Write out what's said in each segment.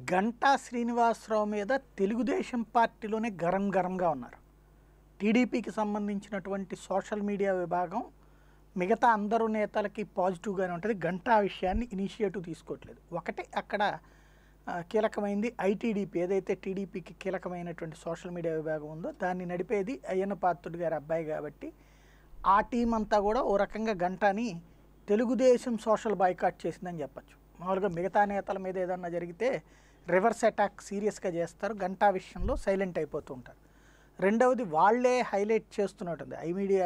గంటా శ్రీనివాసరావు మీద తెలుగుదేశం పార్టీలోనే గరం గరంగా ఉన్నారు టీడీపీకి సంబంధించినటువంటి సోషల్ మీడియా విభాగం మిగతా అందరూ నేతలకి పాజిటివ్గానే ఉంటుంది గంటా విషయాన్ని ఇనిషియేటివ్ తీసుకోవట్లేదు ఒకటి అక్కడ ఆ, కీలకమైంది ఐటీడీపీ ఏదైతే టీడీపీకి కీలకమైనటువంటి సోషల్ మీడియా విభాగం ఉందో దాన్ని నడిపేది అయ్యన్న పాత్రుడు గారి అబ్బాయి కాబట్టి ఆ టీం అంతా కూడా ఓ రకంగా గంటాని తెలుగుదేశం సోషల్ బాయ్కాట్ చేసిందని చెప్పచ్చు మామూలుగా మిగతా నేతల మీద ఏదన్నా జరిగితే రివర్స్ అటాక్ సీరియస్గా చేస్తారు గంటా విషయంలో సైలెంట్ అయిపోతూ ఉంటారు రెండవది వాళ్ళే హైలైట్ చేస్తున్నట్టుంది ఐ మీడియా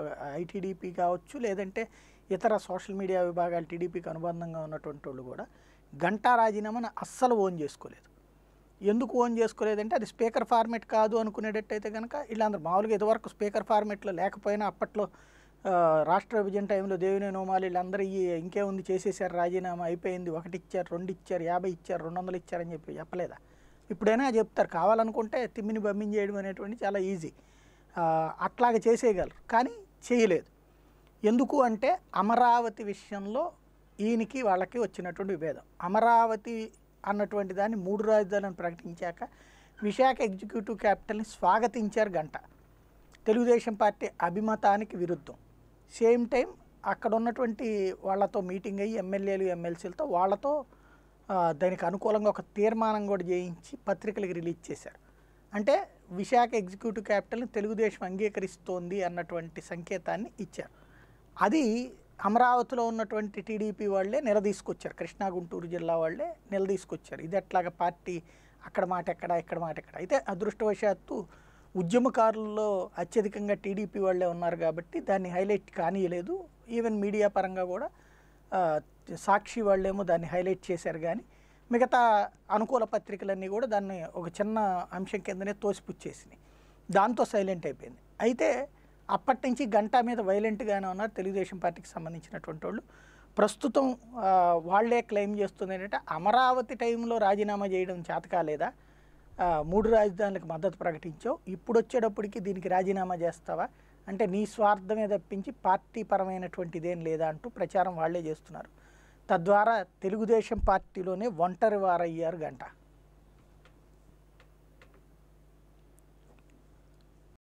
ఐటీడీపీ కావచ్చు లేదంటే ఇతర సోషల్ మీడియా విభాగాలు టీడీపీకి అనుబంధంగా ఉన్నటువంటి వాళ్ళు కూడా గంటా రాజీనామాను అస్సలు ఓన్ చేసుకోలేదు ఎందుకు ఓన్ చేసుకోలేదంటే అది స్పీకర్ ఫార్మేట్ కాదు అనుకునేటట్టయితే కనుక వీళ్ళందరూ మామూలుగా ఇదివరకు స్పీకర్ ఫార్మేట్లో లేకపోయినా అప్పట్లో ఆ, రాష్ట్ర విభజన టైంలో దేవినే నోమాలి వీళ్ళందరూ ఈ ఇంకేముంది చేసేసారు రాజీనామా అయిపోయింది ఒకటి ఇచ్చారు రెండు ఇచ్చారు యాభై ఇచ్చారు రెండు వందలు ఇచ్చారని చెప్పి చెప్పలేదా ఇప్పుడైనా చెప్తారు కావాలనుకుంటే తిమ్మిని పంపించేయడం అనేటువంటి చాలా ఈజీ ఆ, అట్లాగే చేసేయగలరు కానీ చేయలేదు ఎందుకు అంటే అమరావతి విషయంలో ఈయనకి వాళ్ళకి వచ్చినటువంటి విభేదం అమరావతి అన్నటువంటి దాన్ని మూడు రాజధానులను ప్రకటించాక విశాఖ ఎగ్జిక్యూటివ్ క్యాపిటల్ని స్వాగతించారు గంట తెలుగుదేశం పార్టీ అభిమతానికి విరుద్ధం సేమ్ టైం అక్కడ ఉన్నటువంటి వాళ్ళతో మీటింగ్ అయ్యి ఎమ్మెల్యేలు ఎమ్మెల్సీలతో వాళ్ళతో ఆ, దానికి అనుకూలంగా ఒక తీర్మానం కూడా చేయించి పత్రికలకు రిలీజ్ చేశారు అంటే విశాఖ ఎగ్జిక్యూటివ్ క్యాపిటల్ని తెలుగుదేశం అంగీకరిస్తోంది అన్నటువంటి సంకేతాన్ని ఇచ్చారు అది అమరావతిలో ఉన్నటువంటి టీడీపీ వాళ్ళే నిలదీసుకొచ్చారు కృష్ణా గుంటూరు జిల్లా వాళ్ళే నిలదీసుకొచ్చారు ఇది ఎట్లాగా పార్టీ అక్కడ మాట ఎక్కడ ఇక్కడ మాట ఎక్కడ అయితే అదృష్టవశాత్తు ఉద్యమకారుల్లో అత్యధికంగా టీడీపీ వాళ్ళే ఉన్నారు కాబట్టి దాన్ని హైలైట్ కానీయలేదు ఈవెన్ మీడియా పరంగా కూడా ఆ, సాక్షి వాళ్ళేమో దాన్ని హైలైట్ చేశారు కానీ మిగతా అనుకూల పత్రికలన్నీ కూడా దాన్ని ఒక చిన్న అంశం కిందనే తోసిపుచ్చేసినాయి దాంతో సైలెంట్ అయిపోయింది అయితే అప్పటి నుంచి గంటా మీద వైలెంట్గానే ఉన్నారు తెలుగుదేశం పార్టీకి సంబంధించినటువంటి వాళ్ళు ప్రస్తుతం ఆ, వాళ్ళే క్లెయిమ్ చేస్తుంది ఏంటంటే అమరావతి టైంలో రాజీనామా చేయడం చేత కాలేదా ఆ, మూడు రాజధానులకు మద్దతు ప్రకటించావు ఇప్పుడు వచ్చేటప్పటికి దీనికి రాజీనామా చేస్తావా అంటే నీ స్వార్థమే తప్పించి పార్టీ పరమైనటువంటి ఇదేం లేదా అంటూ ప్రచారం వాళ్ళే చేస్తున్నారు తద్వారా తెలుగుదేశం పార్టీలోనే ఒంటరి వారయ్యారు గంట